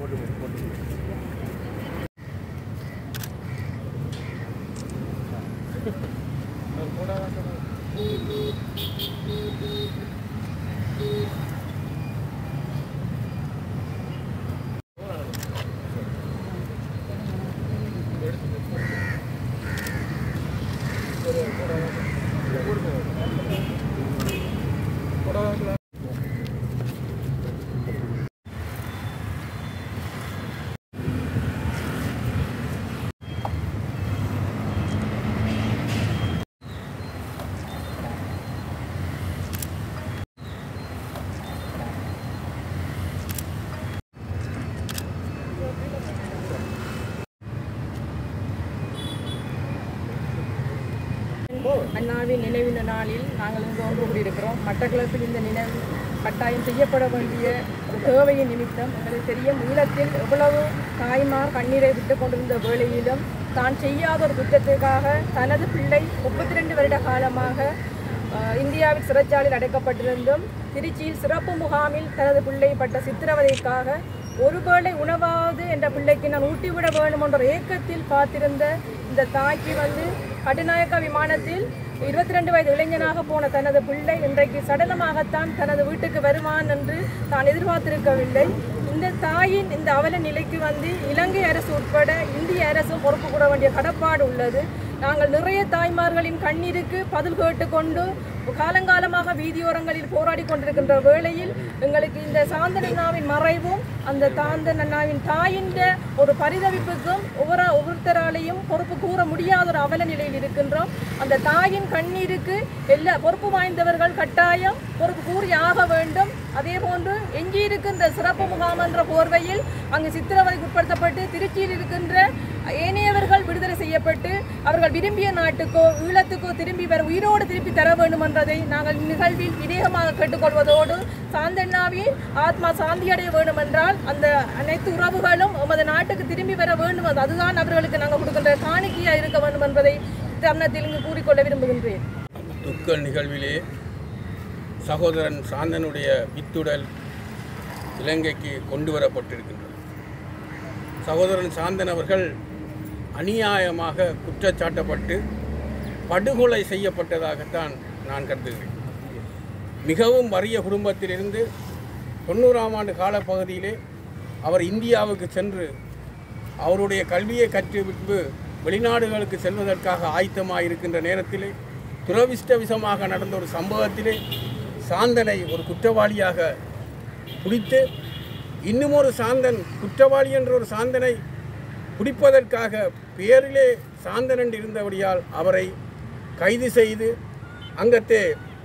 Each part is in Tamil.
அண்ணாவின் நினைவின நாளில் நாங்கள் இங்கு ஒன்று கூடியிருக்கிறோம் மட்டக்களப்பில் இந்த நினைவு கட்டாயம் செய்யப்பட வேண்டிய ஒரு தேவையின் நிமித்தம் எங்களுக்கு தெரியும் ஈழத்தில் எவ்வளவு தாய்மார் கண்ணீரை விட்டு கொண்டிருந்த வேளையிலும் தான் செய்யாத ஒரு குற்றத்துக்காக தனது பிள்ளை முப்பத்தி ரெண்டு வருட காலமாக அஹ், இந்தியாவில் சிறைச்சாலையில் அடைக்கப்பட்டிருந்தும் திருச்சியில் சிறப்பு முகாமில் தனது பிள்ளை பட்ட சித்திரவதைக்காக ஒருவேளை உணவாவது என்ற பிள்ளைக்கு நான் ஊட்டிவிட வேண்டும் என்ற ஏக்கத்தில் பார்த்திருந்த இந்த தாய்க்கு வந்து கட்டுநாயக்க விமானத்தில் இருபத்தி ரெண்டு வயது இளைஞனாக போன தனது பிள்ளை இன்றைக்கு சடலமாகத்தான் தனது வீட்டுக்கு வருவான் என்று தான் எதிர்பார்த்திருக்கவில்லை இந்த தாயின் இந்த அவல நிலைக்கு வந்து இலங்கை அரசு உட்பட இந்திய அரசும் பொறுப்பு கூட வேண்டிய கடப்பாடு உள்ளது நாங்கள் நிறைய தாய்மார்களின் கண்ணீருக்கு பதில் கேட்டுக்கொண்டு காலங்காலமாக வீதியோரங்களில் போராடி கொண்டிருக்கின்ற வேளையில் எங்களுக்கு இந்த சாந்தன் அண்ணாவின் மறைவும் அந்த சாந்தன் அண்ணாவின் தாயின் ஒரு பரிதவிப்புக்கும் ஒவ்வொரு ஒவ்வொருத்தராலையும் பொறுப்பு கூற முடியாத ஒரு அவல நிலையில் இருக்கின்றோம் அந்த தாயின் கண்ணீருக்கு எல்லா பொறுப்பு வாய்ந்தவர்கள் கட்டாயம் பொறுப்பு கூறி ஆக வேண்டும் அதே போன்று எஞ்சி இருக்கின்ற சிறப்பு முகாம் என்ற போர்வையில் அங்கு சித்திரவதைக்கு உட்படுத்தப்பட்டு திருச்சியில் இருக்கின்ற ஏனையவர்கள் விடுதலை செய்யப்பட்டு அவர்கள் விரும்பிய நாட்டுக்கோ ஈழத்துக்கோ திரும்பி வர உயிரோடு திருப்பி தர வேண்டும் என்றதை நாங்கள் நிகழ்வில் விவேகமாக கேட்டுக்கொள்வதோடு சாந்தண்ணாவின் ஆத்மா சாந்தியடைய வேண்டும் என்றால் அந்த அனைத்து உறவுகளும் எமது நாட்டுக்கு திரும்பி வர வேண்டும் அது- அதுதான் அவர்களுக்கு நாங்கள் கொடுக்கின்ற காணிக்கையாக இருக்க வேண்டும் என்பதை தருணத்தில் இங்கு கூறிக்கொள்ள விரும்புகின்றேன் துக்க நிகழ்விலே சகோதரன் சாந்தனுடைய வித்துடல் இலங்கைக்கு கொண்டு வரப்பட்டிருக்கின்றது சகோதரன் சாந்தன் அவர்கள் அநியாயமாக குற்றச்சாட்டப்பட்டு படுகொலை செய்யப்பட்டதாகத்தான் நான் கருதுகிறேன் மிகவும் வறிய குடும்பத்திலிருந்து தொண்ணூறாம் ஆண்டு காலப்பகுதியிலே அவர் இந்தியாவுக்கு சென்று அவருடைய கல்வியை கற்றுவிட்டு வெளிநாடுகளுக்கு செல்வதற்காக ஆயத்தமாக இருக்கின்ற நேரத்திலே துரவிஷ்டவிசமாக நடந்த ஒரு சம்பவத்திலே சாந்தனை ஒரு குற்றவாளியாக பிடித்து இன்னும் ஒரு சாந்தன் குற்றவாளி என்ற ஒரு சாந்தனை பிடிப்பதற்காக பேரிலே சாந்தன் என்று இருந்தபடியால் அவரை கைது செய்து அங்கத்தே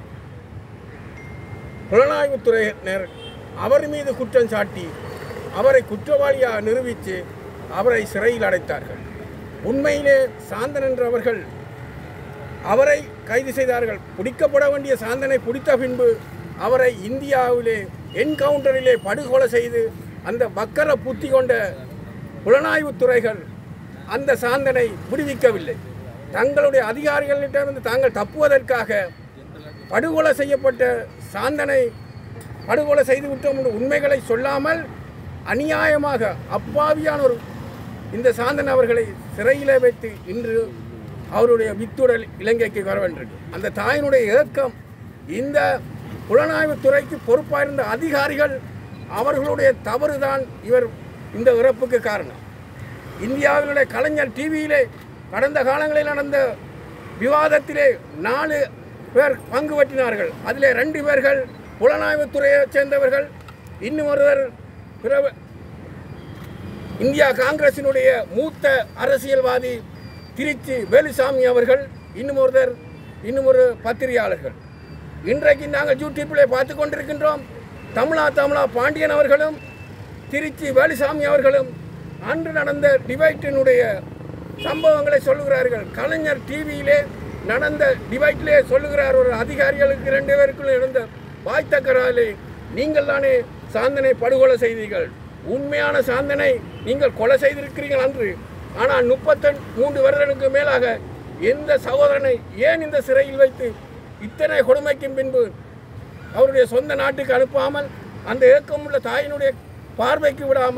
புலனாய்வுத்துறையினர் அவர் மீது குற்றம் சாட்டி அவரை குற்றவாளியாக நிரூபித்து அவரை சிறையில் அடைத்தார்கள் உண்மையிலே சாந்தன் என்றவர்கள் அவரை கைது செய்தார்கள் பிடிக்கப்பட வேண்டிய சாந்தனை பிடித்த பின்பு அவரை இந்தியாவிலே என்கவுண்டரிலே படுகொலை செய்து அந்த வக்கர புத்தி கொண்ட புலனாய்வுத் துறைகள் அந்த சாந்தனை விடுவிக்கவில்லை தங்களுடைய அதிகாரிகளிடமிருந்து தாங்கள் தப்புவதற்காக படுகொலை செய்யப்பட்ட சாந்தனை படுகொலை செய்துவிட்டோம் என்று உண்மைகளை சொல்லாமல் அநியாயமாக அப்பாவியான ஒரு இந்த சாந்தன் அவர்களை சிறையிலே வைத்து இன்று அவருடைய வித்துடல் இலங்கைக்கு வர வேண்டியிருக்கு அந்த தாயினுடைய ஏக்கம் இந்த புலனாய்வுத் துறைக்கு பொறுப்பாக இருந்த அதிகாரிகள் அவர்களுடைய தவறுதான் இவர் இந்த இறப்புக்கு காரணம் இந்தியாவினுடைய கலைஞர் டிவியிலே கடந்த காலங்களில் நடந்த விவாதத்திலே நாலு பேர் பங்கு பற்றினார்கள் அதிலே ரெண்டு பேர்கள் புலனாய்வுத்துறையைச் சேர்ந்தவர்கள் இன்னும் ஒருவர் பிற இந்தியா காங்கிரசினுடைய மூத்த அரசியல்வாதி திருச்சி வேலுசாமி அவர்கள் இன்னும் ஒருத்தர் இன்னும் ஒரு பத்திரிகையாளர்கள் இன்றைக்கு நாங்கள் யூடியூப்பிலே பார்த்து கொண்டிருக்கின்றோம் தமிழா தமிழா பாண்டியன் அவர்களும் திருச்சி வேலுசாமி அவர்களும் அன்று நடந்த டிபேட்டினுடைய சம்பவங்களை சொல்லுகிறார்கள் கலைஞர் டிவியிலே நடந்த டிபேட்டிலே சொல்லுகிறார் ஒரு அதிகாரிகளுக்கு ரெண்டு பேருக்குள்ள இருந்த வாய் தக்கராலே நீங்கள் தானே சாந்தனை படுகொலை செய்தீர்கள் உண்மையான சாந்தனை நீங்கள் கொலை செய்திருக்கிறீர்கள் அன்று ஆனால் முப்பத்தெண்டு மூன்று வருடங்களுக்கு மேலாக எந்த சகோதரனை ஏன் இந்த சிறையில் வைத்து இத்தனை கொடுமைக்கும் பின்பு அவருடைய சொந்த நாட்டுக்கு அனுப்பாமல் அந்த ஏக்கமுள்ள தாயினுடைய பார்வைக்கு விடாமல்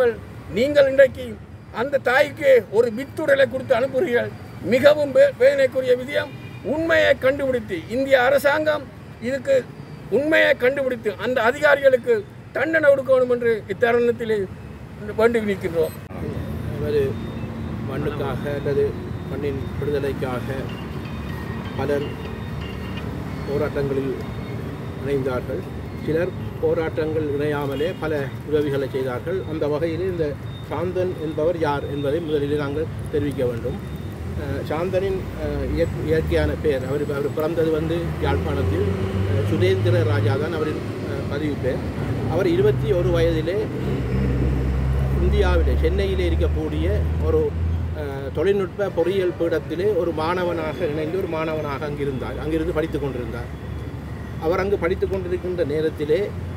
நீங்கள் இன்றைக்கு அந்த தாய்க்கு ஒரு வித்துடலை கொடுத்து அனுப்புகிறீர்கள் மிகவும் வே- வேதனைக்குரிய விதியம் உண்மையை கண்டுபிடித்து இந்திய அரசாங்கம் இதுக்கு உண்மையை கண்டுபிடித்து அந்த அதிகாரிகளுக்கு தண்டனை கொடுக்கணும் என்று இத்தருணத்தில் வேண்டி நிற்கின்றோம் நமது மண்ணுக்காக அல்லது மண்ணின் விடுதலைக்காக பலர் போராட்டங்களில் இணைந்தார்கள் சிலர் போராட்டங்கள் இணையாமலே பல உதவிகளை செய்தார்கள் அந்த வகையில் இந்த சாந்தன் என்பவர் யார் என்பதை முதலில் நாங்கள் தெரிவிக்க வேண்டும் அஹ் சாந்தனின் அஹ், இயற்- இயற்கையான பெயர் அவர் அவர் பிறந்தது வந்து யாழ்ப்பாணத்தில் அஹ், சுரேந்திர ராஜா தான் அவரின் அஹ், பதிவு பெயர் அவர் இருபத்தி ஒரு வயதிலே இந்தியாவிலே சென்னையிலே இருக்கக்கூடிய ஒரு அஹ், தொழில்நுட்ப பொறியியல் பீடத்திலே ஒரு மாணவனாக இணைந்து ஒரு மாணவனாக அங்கிருந்தார் அங்கிருந்து படித்துக் கொண்டிருந்தார் அவர் அங்கு படித்துக் கொண்டிருக்கின்ற நேரத்திலே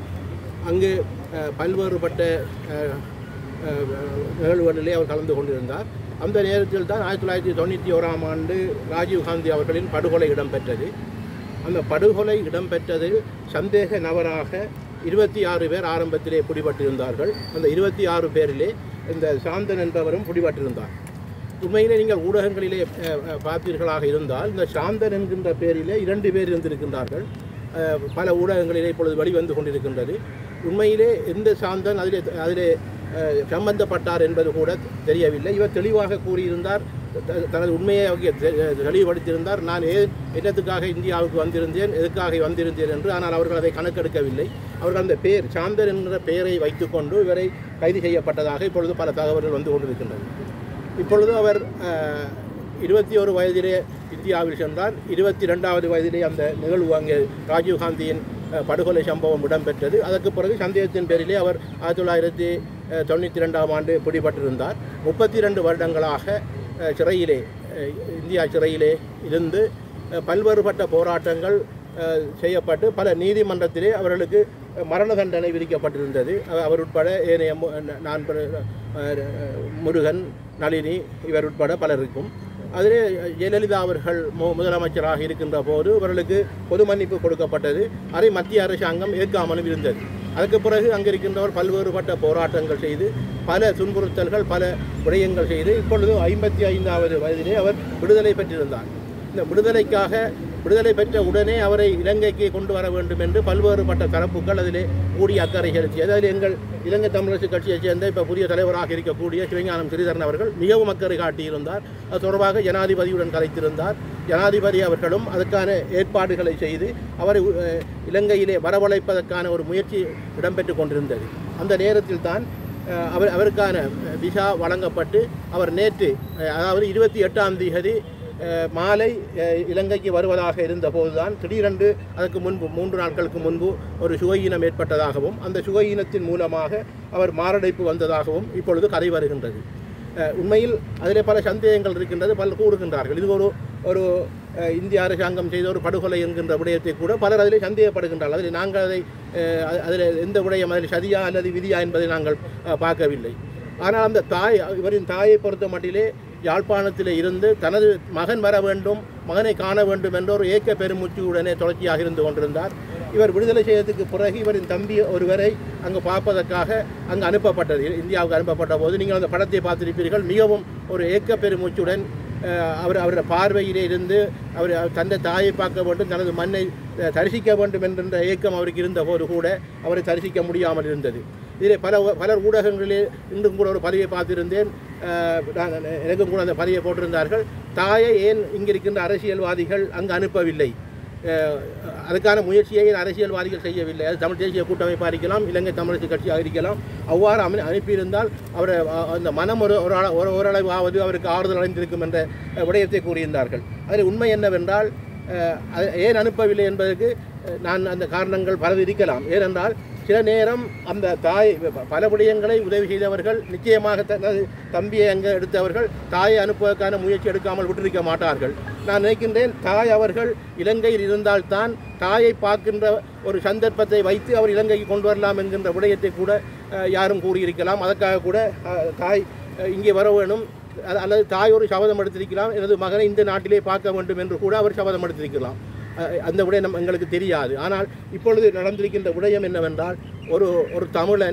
அங்கு அஹ், பல்வேறுபட்ட அஹ், அஹ், நிகழ்வுகளிலே அவர் கலந்து கொண்டிருந்தார் அந்த நேரத்தில் தான் ஆயிரத்தி தொள்ளாயிரத்தி தொண்ணூற்றி ஓராம் ஆண்டு ராஜீவ்காந்தி அவர்களின் படுகொலை இடம்பெற்றது அந்த படுகொலை இடம்பெற்றதில் சந்தேக நபராக இருபத்தி ஆறு பேர் ஆரம்பத்திலே பிடிபட்டிருந்தார்கள் அந்த இருபத்தி ஆறு பேரிலே இந்த சாந்தன் என்பவரும் பிடிபட்டிருந்தார் உண்மையிலே நீங்கள் ஊடகங்களிலே அஹ், அஹ், பார்த்தீர்களாக இருந்தால் இந்த சாந்தன் என்கின்ற பேரிலே இரண்டு பேர் இருந்திருக்கின்றார்கள் அஹ், பல ஊடகங்களிலே இப்பொழுது வெளிவந்து கொண்டிருக்கின்றது உண்மையிலே எந்த சாந்தன் அதிலே அதிலே அஹ், சம்பந்தப்பட்டார் என்பது கூட தெரியவில்லை இவர் தெளிவாக கூறியிருந்தார் த- தனது உண்மையை அவங்க தெ- தெளிவுபடுத்தியிருந்தார் நான் ஏ என்னத்துக்காக இந்தியாவுக்கு வந்திருந்தேன் எதுக்காக வந்திருந்தேன் என்று ஆனால் அவர்கள் அதை கணக்கெடுக்கவில்லை அவர்கள் அந்த பேர் சாந்தர் என்கிற பெயரை வைத்துக்கொண்டு இவரை கைது செய்யப்பட்டதாக இப்பொழுது பல தகவல்கள் வந்து கொண்டிருக்கின்றது இப்பொழுது அவர் அஹ், இருபத்தி ஒரு வயதிலே இந்தியாவில் சென்றார் இருபத்தி ரெண்டாவது வயதிலே அந்த நிகழ்வு அங்கே ராஜீவ்காந்தியின் அஹ், படுகொலை சம்பவம் இடம்பெற்றது அதற்கு பிறகு சந்தேகத்தின் பேரிலே அவர் ஆயிரத்தி தொள்ளாயிரத்தி அஹ், தொண்ணூற்றி ரெண்டாம் ஆண்டு பிடிபட்டிருந்தார் முப்பத்தி ரெண்டு வருடங்களாக அஹ், சிறையிலே அஹ், இந்தியா சிறையிலே இருந்து அஹ், பல்வேறுபட்ட போராட்டங்கள் அஹ், செய்யப்பட்டு பல நீதிமன்றத்திலே அவர்களுக்கு மரண தண்டனை விதிக்கப்பட்டிருந்தது அ- அவர் உட்பட ஏனைய மு- ந- நான் பிற- அஹ், முருகன் நளினி இவர் உட்பட பலருக்கும் அதிலே ஜெயலலிதா அவர்கள் மு முதலமைச்சராக இருக்கின்ற போது அவர்களுக்கு பொது மன்னிப்பு கொடுக்கப்பட்டது அதை மத்திய அரசாங்கம் ஏற்காமலும் இருந்தது அதுக்கு பிறகு அங்கே இருக்கின்றவர் பல்வேறுபட்ட போராட்டங்கள் செய்து பல துன்புறுத்தல்கள் பல விடயங்கள் செய்து இப்பொழுது ஐம்பத்தி ஐந்தாவது வயதிலே அவர் விடுதலை பெற்றிருந்தார் இந்த விடுதலைக்காக விடுதலை பெற்ற உடனே அவரை இலங்கைக்கு கொண்டு வர வேண்டும் என்று பல்வேறுபட்ட தரப்புகள் அதிலே கூடிய அக்கறை செலுத்தியது அதில் எங்கள் இலங்கை தமிழரசு கட்சியைச் சேர்ந்த இப்போ புதிய தலைவராக இருக்கக்கூடிய சிவஞானம் ஸ்ரீதரன் அவர்கள் மிகவும் அக்கறை காட்டியிருந்தார் அது தொடர்பாக ஜனாதிபதியுடன் கலைத்திருந்தார் ஜனாதிபதி அவர்களும் அதற்கான ஏற்பாடுகளை செய்து அவரை அஹ், இலங்கையிலே வரவழைப்பதற்கான ஒரு முயற்சி இடம்பெற்று கொண்டிருந்தது அந்த நேரத்தில் தான் அஹ், அவர் அவருக்கான அஹ், விசா வழங்கப்பட்டு அவர் நேற்று அஹ், அதாவது இருபத்தி எட்டாம் தேதி அஹ், மாலை அஹ், இலங்கைக்கு வருவதாக இருந்தபோதுதான் திடீரென்று அதற்கு முன்பு மூன்று நாட்களுக்கு முன்பு ஒரு சுகையினம் ஏற்பட்டதாகவும் அந்த சுகையினத்தின் மூலமாக அவர் மாரடைப்பு வந்ததாகவும் இப்பொழுது கதை வருகின்றது அஹ், உண்மையில் அதிலே பல சந்தேகங்கள் இருக்கின்றது பலர் கூறுகின்றார்கள் இது ஒரு ஒரு அஹ், இந்திய அரசாங்கம் செய்த ஒரு படுகொலை என்கின்ற விடயத்தை கூட பலர் அதிலே சந்தேகப்படுகின்றார்கள் அதில் நாங்கள் அதை அஹ், அதில் எந்த விடயம் அதில் சதியா அல்லது விதியா என்பதை நாங்கள் அஹ், பார்க்கவில்லை ஆனால் அந்த தாய் இவரின் தாயை பொறுத்த மட்டிலே யாழ்ப்பாணத்தில் இருந்து தனது மகன் வர வேண்டும் மகனை காண வேண்டும் என்ற ஒரு ஏக்க பெருமூச்சுடனே தொடர்ச்சியாக இருந்து கொண்டிருந்தார் இவர் விடுதலை செய்யறதுக்கு பிறகு இவரின் தம்பி ஒருவரை அங்கு பார்ப்பதற்காக அங்கு அனுப்பப்பட்டது இந்தியாவுக்கு அனுப்பப்பட்ட போது நீங்கள் அந்த படத்தை பார்த்திருப்பீர்கள் மிகவும் ஒரு ஏக்க பெருமூச்சுடன் அஹ், அவர் அவருடைய பார்வையிலே இருந்து அவர் தன்னை தாயை பார்க்க வேண்டும் தனது மண்ணை அஹ், தரிசிக்க வேண்டும் என்கின்ற ஏக்கம் அவருக்கு இருந்தபோது கூட அவரை தரிசிக்க முடியாமல் இருந்தது இதில் பல பலர் ஊடகங்களிலே இன்றும் கூட ஒரு பதிவை பார்த்திருந்தேன் அஹ், நான் எனக்கும் கூட அந்த பதிவை போட்டிருந்தார்கள் தாயை ஏன் இங்கிருக்கின்ற அரசியல்வாதிகள் அங்கு அனுப்பவில்லை அஹ், அதுக்கான முயற்சியை அரசியல்வாதிகள் செய்யவில்லை அது தமிழ் தேசிய கூட்டமைப்பாக இருக்கலாம் இலங்கை தமிழரசு கட்சியாக இருக்கலாம் அவ்வாறு அமை அனுப்பியிருந்தால் அவர் அஹ், அந்த மனம் ஒரு ஒரு அள- ஒரு ஓரளவாவது அவருக்கு ஆறுதல் அடைந்திருக்கும் என்ற அஹ், விடயத்தை கூறியிருந்தார்கள் அதில் உண்மை என்னவென்றால் அஹ், அது ஏன் அனுப்பவில்லை என்பதற்கு அஹ், நான் அந்த காரணங்கள் பலது இருக்கலாம் ஏனென்றால் சில நேரம் அந்த தாய் பல விடயங்களை உதவி செய்தவர்கள் நிச்சயமாக தனது தம்பியை அங்கே எடுத்தவர்கள் தாயை அனுப்புவதற்கான முயற்சி எடுக்காமல் விட்டிருக்க மாட்டார்கள் நான் நினைக்கின்றேன் தாய் அவர்கள் இலங்கையில் இருந்தால்தான் தாயை பார்க்கின்ற ஒரு சந்தர்ப்பத்தை வைத்து அவர் இலங்கைக்கு கொண்டு வரலாம் என்கின்ற விடயத்தை கூட அஹ், யாரும் கூறியிருக்கலாம் அதற்காக கூட அஹ், தாய் அஹ், இங்கே வர வேணும் அ- அல்லது தாய் ஒரு சபதம் எடுத்திருக்கலாம் எனது மகனை இந்த நாட்டிலே பார்க்க வேண்டும் என்று கூட அவர் சபதம் எடுத்திருக்கலாம் அஹ் அந்த விடயம் நம் எங்களுக்கு தெரியாது ஆனால் இப்பொழுது நடந்திருக்கின்ற விடயம் என்னவென்றால் ஒரு ஒரு தமிழன்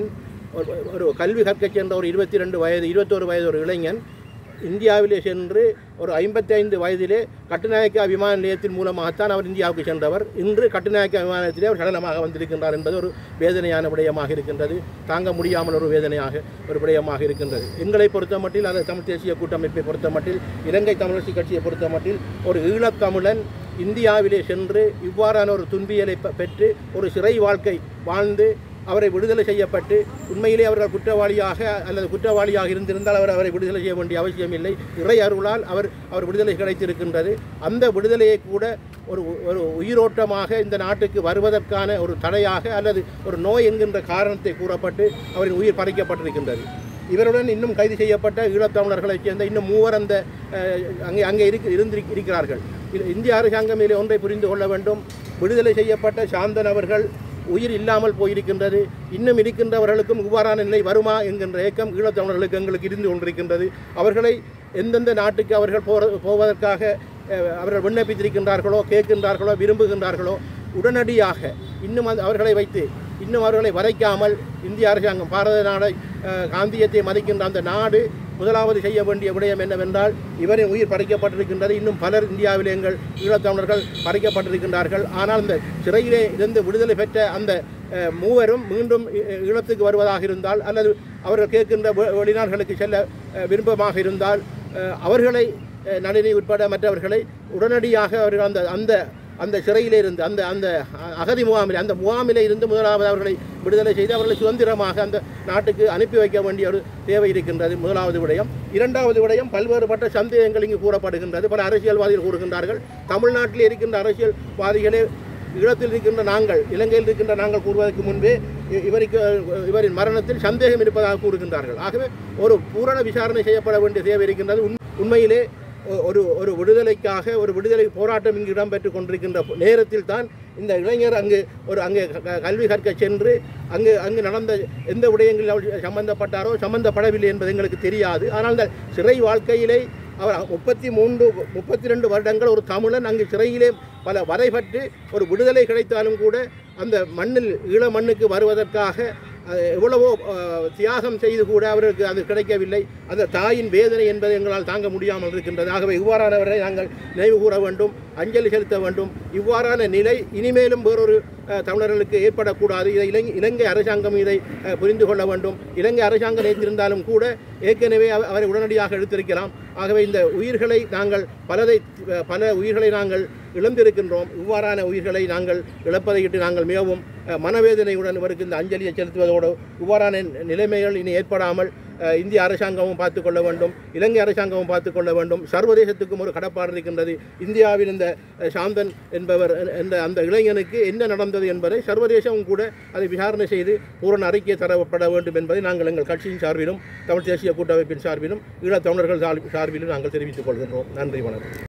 ஒரு- ஒரு கல்வி கற்கச் சென்ற ஒரு இருபத்தி ரெண்டு வயது இருபத்தோரு வயது ஒரு இளைஞன் இந்தியாவிலே சென்று ஒரு ஐம்பத்தைந்து வயதிலே கட்டுநாயக்கா விமான நிலையத்தின் மூலமாகத்தான் அவர் இந்தியாவுக்கு சென்றவர் இன்று கட்டுநாயக்கா விமான நிலையத்திலே அவர் சடலமாக வந்திருக்கின்றார் என்பது ஒரு வேதனையான விடயமாக இருக்கின்றது தாங்க முடியாமல் ஒரு வேதனையாக ஒரு விடயமாக இருக்கின்றது எங்களை பொறுத்த மட்டில் அந்த தமிழ் தேசிய கூட்டமைப்பை பொறுத்த மட்டில் இலங்கை தமிழரசு கட்சியை பொறுத்த மட்டில் ஒரு ஈழத்தமிழன் இந்தியாவிலே சென்று இவ்வாறான ஒரு துன்பியலை பெ- பெற்று ஒரு சிறை வாழ்க்கை வாழ்ந்து அவரை விடுதலை செய்யப்பட்டு உண்மையிலே அவர்கள் குற்றவாளியாக அல்லது குற்றவாளியாக இருந்திருந்தால் அவர் அவரை விடுதலை செய்ய வேண்டிய அவசியம் இல்லை இறை அருளால் அவர் அவர் விடுதலை கிடைத்திருக்கின்றது அந்த விடுதலையை கூட ஒரு ஒரு உயிரோட்டமாக இந்த நாட்டுக்கு வருவதற்கான ஒரு தடையாக அல்லது ஒரு நோய் என்கின்ற காரணத்தை கூறப்பட்டு அவரின் உயிர் பறிக்கப்பட்டிருக்கின்றது இவருடன் இன்னும் கைது செய்யப்பட்ட ஈழத்தமிழர்களைச் சேர்ந்த இன்னும் மூவர் அந்த அஹ், அங்கே அங்கே இருக்கு இருந்து இருக்கிறார்கள் இது இந்திய அரசாங்கம் இதில் ஒன்றை புரிந்து கொள்ள வேண்டும் விடுதலை செய்யப்பட்ட சாந்தன் அவர்கள் உயிர் இல்லாமல் போயிருக்கின்றது இன்னும் இருக்கின்றவர்களுக்கும் இவ்வாறான நிலை வருமா என்கின்ற ஏக்கம் ஈழத்தமிழர்களுக்கு எங்களுக்கு இருந்து கொண்டிருக்கின்றது அவர்களை எந்தெந்த நாட்டுக்கு அவர்கள் போற போவதற்காக அஹ், அவர்கள் விண்ணப்பித்திருக்கின்றார்களோ கேட்கின்றார்களோ விரும்புகின்றார்களோ உடனடியாக இன்னும் அந்த அவர்களை வைத்து இன்னும் அவர்களை வரைக்காமல் இந்திய அரசாங்கம் பாரத நாடை அஹ், காந்தியத்தை மதிக்கின்ற அந்த நாடு முதலாவது செய்ய வேண்டிய விடயம் என்னவென்றால் இவரின் உயிர் பறிக்கப்பட்டிருக்கின்றது இன்னும் பலர் இந்தியாவில் எங்கள் ஈழத்தமிழர்கள் பறிக்கப்பட்டிருக்கின்றார்கள் ஆனால் இந்த சிறையிலே இருந்து விடுதலை பெற்ற அந்த அஹ், மூவரும் மீண்டும் ஈ- ஈழத்துக்கு வருவதாக இருந்தால் அல்லது அவர்கள் கேட்கின்ற வெ- வெளிநாடுகளுக்கு செல்ல அஹ், விருப்பமாக இருந்தால் அஹ், அவர்களை அஹ், நளினி உட்பட மற்றவர்களை உடனடியாக அவர்கள் அந்த அந்த அந்த சிறையிலே இருந்து அந்த அந்த அ- அகதி முகாமில் அந்த முகாமிலே இருந்து முதலாவது அவர்களை விடுதலை செய்து அவர்களை சுதந்திரமாக அந்த நாட்டுக்கு அனுப்பி வைக்க வேண்டிய ஒரு தேவை இருக்கின்றது முதலாவது விடயம் இரண்டாவது விடயம் பல்வேறுபட்ட சந்தேகங்கள் இங்கு கூறப்படுகின்றது பல அரசியல்வாதிகள் கூறுகின்றார்கள் தமிழ்நாட்டில் இருக்கின்ற அரசியல்வாதிகளே ஈழத்தில் இருக்கின்ற நாங்கள் இலங்கையில் இருக்கின்ற நாங்கள் கூறுவதற்கு முன்பே இ- இவருக்கு அஹ், இவரின் மரணத்தில் சந்தேகம் இருப்பதாக கூறுகின்றார்கள் ஆகவே ஒரு பூரண விசாரணை செய்யப்பட வேண்டிய தேவை இருக்கின்றது உண்- உண்மையிலே ஒ- ஒரு ஒரு விடுதலைக்காக ஒரு விடுதலை போராட்டம் இங்கு இடம்பெற்றுக் கொண்டிருக்கின்ற நேரத்தில் தான் இந்த இளைஞர் அங்கு ஒரு அங்கே க- க- கல்வி கற்க சென்று அங்கு அங்கு நடந்த எந்த விடயங்களில் அவர் சம்பந்தப்பட்டாரோ சம்பந்தப்படவில்லை என்பது எங்களுக்கு தெரியாது ஆனால் இந்த சிறை வாழ்க்கையிலே அவர் முப்பத்தி மூன்று முப்பத்தி ரெண்டு வருடங்கள் ஒரு தமிழன் அங்கு சிறையிலே பல வரைபட்டு ஒரு விடுதலை கிடைத்தாலும் கூட அந்த மண்ணில் ஈழ மண்ணுக்கு வருவதற்காக அஹ், எவ்வளவோ அஹ், தியாகம் செய்து கூட அவருக்கு அது கிடைக்கவில்லை அந்த தாயின் வேதனை என்பதை எங்களால் தாங்க முடியாமல் இருக்கின்றது ஆகவே இவ்வாறானவரை நாங்கள் நினைவு கூற வேண்டும் அஞ்சலி செலுத்த வேண்டும் இவ்வாறான நிலை இனிமேலும் வேறொரு அஹ், தமிழர்களுக்கு ஏற்படக்கூடாது இதை இலங்கை இலங்கை அரசாங்கம் இதை அஹ், புரிந்து கொள்ள வேண்டும் இலங்கை அரசாங்கம் நினைத்திருந்தாலும் கூட ஏற்கனவே அவ- அவரை உடனடியாக எடுத்திருக்கலாம் ஆகவே இந்த உயிர்களை நாங்கள் பலதை அஹ், பல உயிர்களை நாங்கள் இழந்திருக்கின்றோம் இவ்வாறான உயிர்களை நாங்கள் இழப்பதையிட்டு நாங்கள் மிகவும் அஹ், மனவேதனையுடன் இவருக்கு இந்த அஞ்சலியை செலுத்துவதோடு இவ்வாறான நி- நிலைமைகள் இனி ஏற்படாமல் அஹ், இந்திய அரசாங்கமும் பார்த்துக்கொள்ள வேண்டும் இலங்கை அரசாங்கமும் பார்த்துக்கொள்ள வேண்டும் சர்வதேசத்துக்கும் ஒரு கடப்பாடு இருக்கின்றது இந்தியாவில் இந்த அஹ், சாந்தன் என்பவர் எ- என்ற அந்த இளைஞனுக்கு என்ன நடந்தது என்பதை சர்வதேசமும் கூட அதை விசாரணை செய்து பூரண அறிக்கை தரப்பட வேண்டும் என்பதை நாங்கள் எங்கள் கட்சியின் சார்பிலும் தமிழ் தேசிய கூட்டமைப்பின் சார்பிலும் ஈழத் தமிழர்கள் சார்பிலும் நாங்கள் தெரிவித்துக் கொள்கின்றோம் நன்றி வணக்கம்